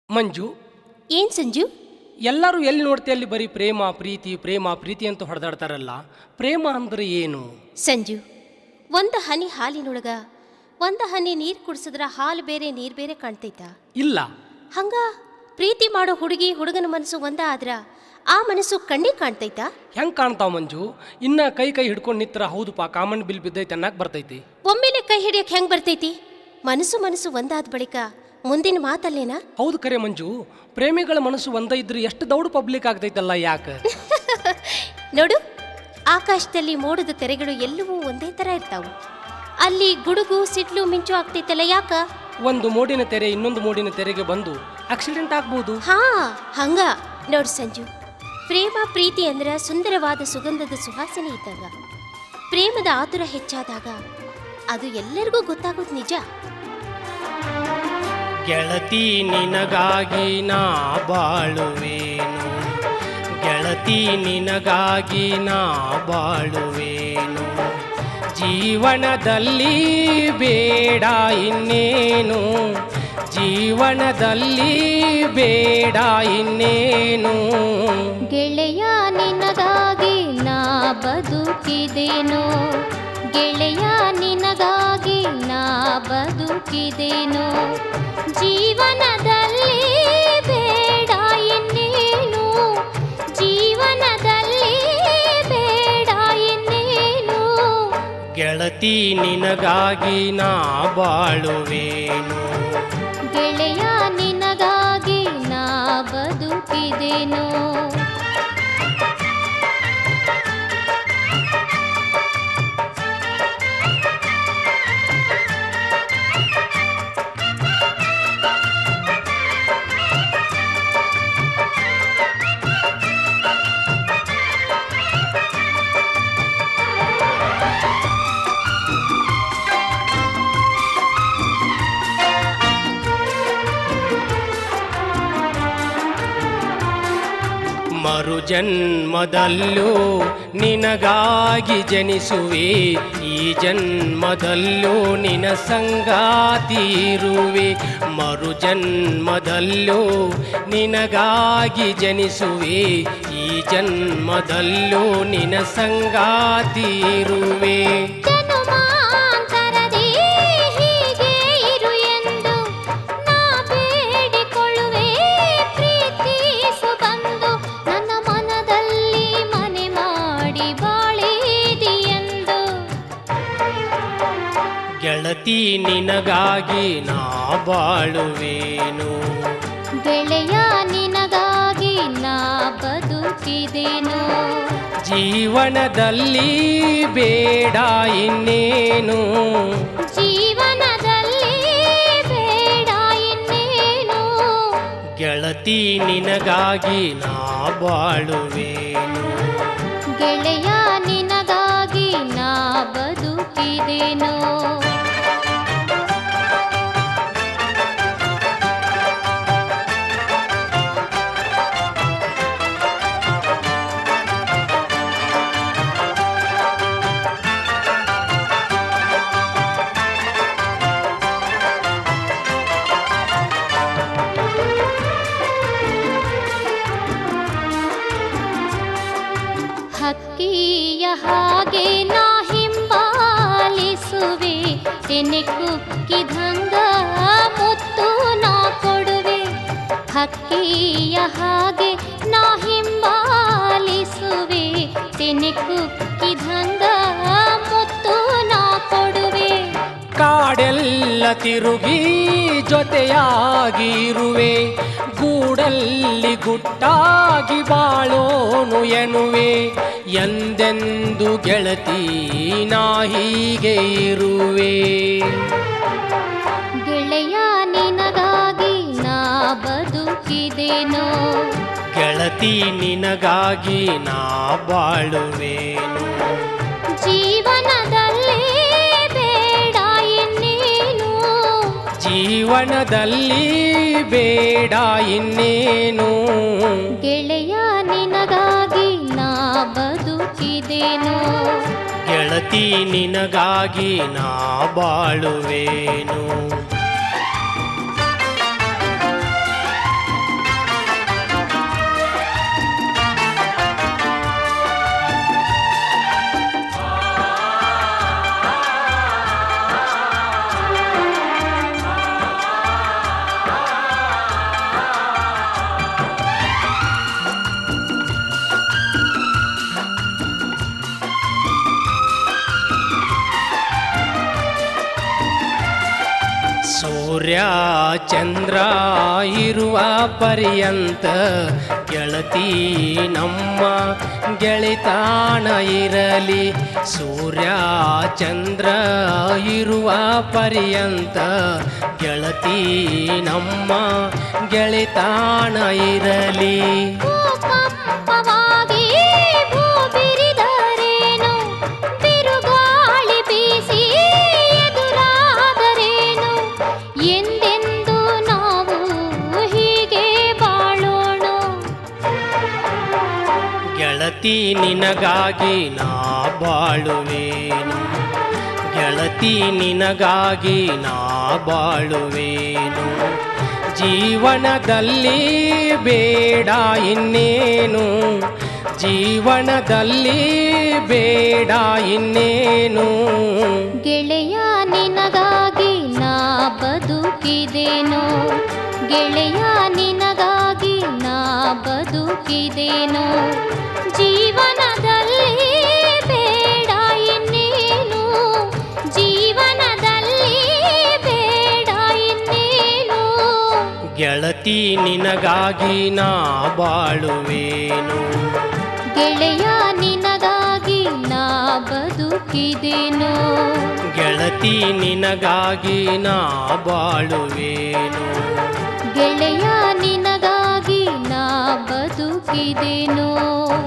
ಮಂಜು ಏನ್ ಸಂಜು ಎಲ್ಲರೂ ಎಲ್ಲಿ ನೋಡ್ತಿ ಅಲ್ಲಿ ಬರೀ ಪ್ರೇಮ ಪ್ರೀತಿ ಪ್ರೇಮ ಪ್ರೀತಿ ಅಂತ ಹೊಡೆದಾಡ್ತಾರಲ್ಲ ಪ್ರೇಮ ಅಂದ್ರೆ ಏನು ಸಂಜು ಒಂದು ಹನಿ ಹಾಲಿನೊಳಗ ಒಂದು ಹನಿ ನೀರು ಕುಡಿಸಿದ್ರ ಹಾಲು ಬೇರೆ ನೀರು ಬೇರೆ ಕಾಣ್ತೈತಾ ಇಲ್ಲ ಹಂಗ ಪ್ರೀತಿ ಮಾಡೋ ಹುಡುಗಿ ಹುಡುಗನ ಮನಸ್ಸು ಒಂದ ಆದ್ರ ಆ ಮನಸ್ಸು ಕಣ್ಣಿಗೆ ಕಾಣ್ತೈತಾ ಹೆಂಗ್ ಕಾಣ್ತಾವ ಮಂಜು ಇನ್ನ ಕೈ ಕೈ ಹಿಡ್ಕೊಂಡು ನಿತ್ರ ಹೌದಪ್ಪ ಕಾಮನ್ ಬಿಲ್ ಬಿದ್ದೈತೆ ಅನ್ನಕ್ ಬರ್ತೈತಿ ಒಮ್ಮೆಲೆ ಕೈ ಹಿಡಿಯಕ್ ಹೆಂಗ್ ಬರ್ತೈತಿ ಮನಸ್ಸು ಮನಸ್ಸು ಒಂದಾದ ಬಳಿಕ ಮುಂದಿನ ಮಾತಲ್ಲೇನಾ ಹೌದು ಕರೆ ಮಂಜು ಪ್ರೇಮಿಗಳ ಮನಸ್ಸು ಒಂದ ಇದ್ರೆ ಎಷ್ಟು ದೌಡ್ ಪಬ್ಲಿಕ್ ಆಗ್ತೈತಲ್ಲ ಯಾಕೆ ನೋಡು ಆಕಾಶದಲ್ಲಿ ಮೋಡದ ತೆರೆಗಳು ಎಲ್ಲವೂ ಒಂದೇ ತರ ಇರ್ತಾವು ಅಲ್ಲಿ ಗುಡುಗು ಸಿಡ್ಲು ಮಿಂಚು ಆಗ್ತೈತಲ್ಲ ಯಾಕ ಒಂದು ಮೋಡಿನ ತೆರೆ ಇನ್ನೊಂದು ಮೋಡಿನ ತೆರೆಗೆ ಬಂದು ಆಕ್ಸಿಡೆಂಟ್ ಆಗ್ಬೋದು ಹಾ ಹಂಗ ನೋಡು ಸಂಜು ಪ್ರೇಮ ಪ್ರೀತಿ ಅಂದ್ರ ಸುಂದರವಾದ ಸುಗಂಧದ ಸುವಾಸನೆ ಇದ್ದಾಗ ಪ್ರೇಮದ ಆತುರ ಹೆಚ್ಚಾದಾಗ ಅದು ಎಲ್ಲರಿಗೂ ಗೊತ್ತಾಗೋದು ನಿಜ ಗೆಳತಿ ನಿನಗಾಗಿ ನಾ ಬಾಳುವೇನು ಗೆಳತಿ ನಿನಗಾಗಿ ನಾ ಬಾಳುವೇನು ಜೀವನದಲ್ಲಿ ಬೇಡ ಇನ್ನೇನು ಜೀವನದಲ್ಲಿ ಬೇಡ ಇನ್ನೇನು ಗೆಳೆಯ ನಿನಗಾಗಿ ನಾ ಬದುಕಿದೆನೋ ಗೆಳೆಯ ನಿನಗಾಗಿ ನಾ ಬದುಕಿದೆನೋ ಜೀವನದಲ್ಲಿ ಬೇಡ ಇನ್ನೇನು ಜೀವನದಲ್ಲಿ ಬೇಡ ಇನ್ನೇನು ಗೆಳತಿ ನಿನಗಾಗಿ ನಾ ಬಾಳುವೇನು ಗೆಳೆಯ ನಿನಗಾಗಿ ನಾ ಬದುಕಿದೆನೋ ಮರುಜನ್ಮದಲ್ಲೂ ನಿನಗಾಗಿ ಜನಿಸುವೆ ಈ ಜನ್ಮದಲ್ಲೂ ನಿನ ಸಂಗಾತಿ ಇರುವೆ ಮರುಜನ್ಮದಲ್ಲೂ ನಿನಗಾಗಿ ಜನಿಸುವೆ ಈ ಜನ್ಮದಲ್ಲೂ ನಿನ ಸಂಗಾತಿ ಇರುವೆ ಜನುಮಾಂತರದಿ ಹೀಗೆ ಇರು ಎಂದು ನಾ ಬೇಡಿಕೊಳ್ಳುವೆ ಪ್ರೀತಿಸು ಬಂದು ನನ್ನ ಮನದಲ್ಲಿ ಮನೆ ಮಾಡಿ ಬಾಳಿದಿಯೆಂದು ಗೆಳತಿ ನಿನಗಾಗಿ ನಾ ಬಾಳುವೇನು ಗೆಳೆಯ ನಿನಗಾಗಿ ನಾ ಬದುಕಿದೆನೋ ಜೀವನದಲ್ಲಿ ಬೇಡ ಇನ್ನೇನು ಜೀವನದಲ್ಲಿ ಬೇಡ ಇನ್ನೇನು ಗೆಳತಿ ನಿನಗಾಗಿ ನಾ ಬಾಳುವೇನು ಗೆಳೆಯ ನಿನಗಾಗಿ ನಾ ಬದುಕಿದೆನೋ ಹಕ್ಕಿಯ ಹಾಗೆ ನಾ ಹಿಂಬಾಲಿಸುವೆ ತೆನೆ ಕುಕ್ಕಿದಂಗ ಮುತ್ತು ನಾ ಕೊಡುವೆ ಹಕ್ಕಿಯ ಹಾಗೆ ನಾ ಹಿಂಬಾಲಿಸುವೆ ತೆನೆ ಕುಕ್ಕಿದಂಗ ಮುತ್ತು ನಾ ಕೊಡುವೆ ಕಾಡೆಲ್ಲ ತಿರುಗಿ ಜೊತೆಯಾಗಿ ಇರುವೆ ಗೂಡಲ್ಲಿ ಗುಟ್ಟಾಗಿ ಬಾಳೋನು ಎನ್ನುವೆ ಎಂದೆಂದು ಗೆಳತಿ ನಾ ಹೀಗೆ ಇರುವೆ ಗೆಳೆಯ ನಿನಗಾಗಿ ನಾ ಬದುಕಿದೆನೋ ಗೆಳತಿ ನಿನಗಾಗಿ ನಾ ಬಾಳುವೇನು ಜೀವನದಲ್ಲಿ ಬೇಡ ಇನ್ನೇನು ಜೀವನದಲ್ಲಿ ಬೇಡ ಇನ್ನೇನು ಗೆಳೆಯ ನಿನಗಾಗಿ ನಾ ಬದುಕಿದೆನೋ ಗೆಳತಿ ನಿನಗಾಗಿ ನಾ ಬಾಳುವೇನು ಸೂರ್ಯ ಚಂದ್ರ ಇರುವ ಪರ್ಯಂತ ಗೆಳತಿ ನಮ್ಮ ಗೆಳಿತಾಣ ಇರಲಿ ಸೂರ್ಯ ಚಂದ್ರ ಇರುವ ಪರ್ಯಂತ ಗೆಳತಿ ನಮ್ಮ ಗೆಳಿತಾಣ ಇರಲಿ ಭೂಕಂಪವಾಗಿ ಭೂಬಿರಿದರೇನು ಬಿರುಗಾಳಿ ಬೀಸಿ ಎದುರಾದರೇನು ಎಂದೆಂದು ನಾವು ಹೀಗೆ ಬಾಳೋಣ ಗೆಳತಿ ನಿನಗಾಗಿ ನಾ ಬಾಳುವೇನು ಗೆಳತಿ ನಿನಗಾಗಿ ನಾ ಬಾಳುವೇನು ಜೀವನದಲ್ಲಿ ಬೇಡ ಇನ್ನೇನು ಜೀವನದಲ್ಲಿ ಬೇಡ ಇನ್ನೇನು ಗೆಳೆಯ ನಿನಗಾಗಿ ನಾ ಬದುಕಿದೇನೋ ಗೆಳೆಯ ನಿನಗಾಗಿ ನಾ ಬದುಕಿದೇನೋ ಜೀವನದಲ್ಲಿ ಬೇಡ ಇನ್ನೇನು ಜೀವನದಲ್ಲಿ ಬೇಡ ಇನ್ನೇನು ಗೆಳತಿ ನಿನಗಾಗಿ ನಾ ಬಾಳುವೇನು ಗೆಳೆಯ ನಿನಗಾಗಿ ನಾ ಬದುಕಿದೇನೋ ಗೆಳತಿ ನಿನಗಾಗಿ ನಾ ಬಾಳುವೇನು ಗೆಳೆಯ ನಿನಗಾಗಿ ನಾ ಬದುಕಿದೇನೋ